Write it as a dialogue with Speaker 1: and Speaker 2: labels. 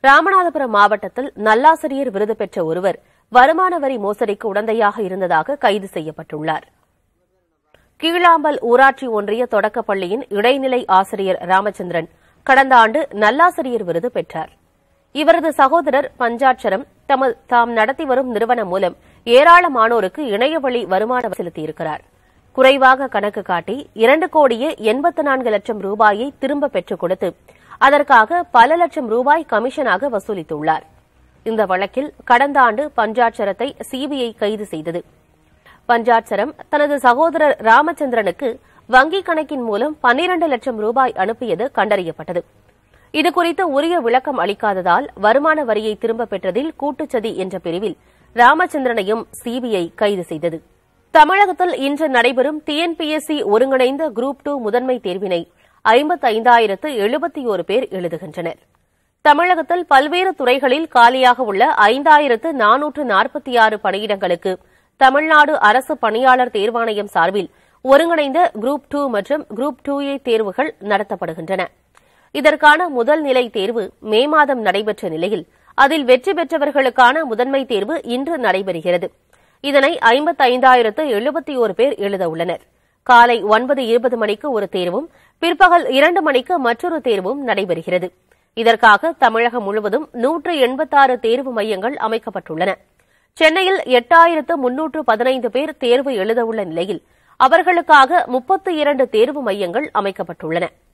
Speaker 1: ராமநாதபுரம் மாவட்டத்தில் நல்லாசிரியர் விருது பெற்ற ஒருவர் வருமான வரி மோசடிக்கு உடந்தையாக இருந்ததாக கைது செய்யப்பட்டுள்ளார் கீழாம்பல் ஊராட்சி ஒன்றிய தொடக்கப் பள்ளியின் இடைநிலை ஆசிரியர் ராமச்சந்திரன் கடந்த ஆண்டு நல்லாசிரியர் விருது பெற்றார் இவரது சகோதரர் பஞ்சாட்சரம் தமது தாம் நடத்தி வரும் நிறுவனம் மூலம் ஏராளமானோருக்கு இணையவழி வருமானம் செலுத்தியிருக்கிறார் குறைவாக கணக்கு காட்டி இரண்டு கோடியே எண்பத்து நான்கு லட்சம் ரூபாயை திரும்ப பெற்றுக் கொடுத்து அதற்காக பல லட்சம் ரூபாய் கமிஷனாக வசூலித்துள்ளார் இந்த வழக்கில் கடந்த ஆண்டு பஞ்சாட்சரத்தை சிபிஐ கைது செய்தது பஞ்சாட்சரம் தனது சகோதரர் ராமச்சந்திரனுக்கு வங்கிக் கணக்கின் மூலம் பன்னிரண்டு லட்சம் ரூபாய் அனுப்பியது கண்டறியப்பட்டது இதுகுறித்து உரிய விளக்கம் அளிக்காததால் வருமான வரியை திரும்பப் பெற்றதில் கூட்டுச்சதி என்ற பிரிவில் ராமச்சந்திரனையும் சிபிஐ கைது செய்தது தமிழகத்தில் இன்று நடைபெறும் டிஎன்பிஎஸ்சி ஒருங்கிணைந்த குரூப் டூ முதன்மை தேர்வினை ஐம்பத்தைந்தாயிரத்து எழுபத்தி ஒரு பேர் எழுதுகின்றனர் தமிழகத்தில் பல்வேறு துறைகளில் காலியாக உள்ள ஐந்தாயிரத்து நானூற்று நாற்பத்தி ஆறு பணியிடங்களுக்கு தமிழ்நாடு அரசு பணியாளர் தேர்வாணையம் சார்பில் ஒருங்கிணைந்த குரூப் டூ மற்றும் குரூப் டூ ஏ தேர்வுகள் நடத்தப்படுகின்றன இதற்கான முதல் நிலை தேர்வு மே மாதம் நடைபெற்ற நிலையில் அதில் வெற்றி பெற்றவர்களுக்கான முதன்மை தேர்வு இன்று நடைபெறுகிறது இதனை ஐம்பத்தைந்தாயிரத்து எழுபத்தி ஒரு பேர் எழுத உள்ளனர் காலை ஒன்பது இருபது மணிக்கு ஒரு தேர்வும் பிற்பகல் இரண்டு மணிக்கு மற்றொரு தேர்வும் நடைபெறுகிறது இதற்காக தமிழகம் முழுவதும் நூற்று எண்பத்தாறு தேர்வு மையங்கள் அமைக்கப்பட்டுள்ளன சென்னையில் எட்டாயிரத்து முன்னூற்று பதினைந்து பேர் தேர்வு எழுதவுள்ள நிலையில் அவர்களுக்காக முப்பத்து இரண்டு தேர்வு மையங்கள் அமைக்கப்பட்டுள்ளன